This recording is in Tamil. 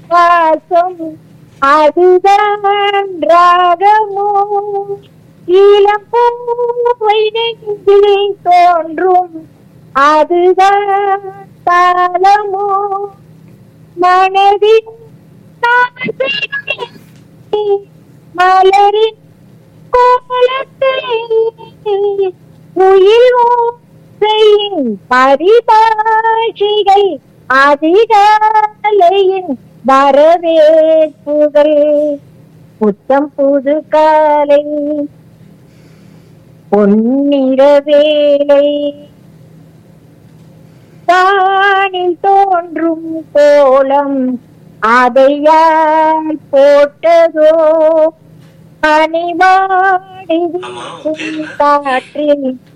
வாசம் அதுதான் ராகமோ இளம் பூவை நெஞ்சில் தோன்றும் அதுதான் தாளமோ மனதின் ஆசையை மலரின் கோலத்தை உயிர் ஓசையின் பரிபாஷைகள் அதிகாலையின் வரவேற்புகள் புத்தம் புது காலை பொன்னிற வேலை தானில் தோன்றும் கோலம் அதையால் போட்டதோ அணிவாடி வீசும் காற்றில்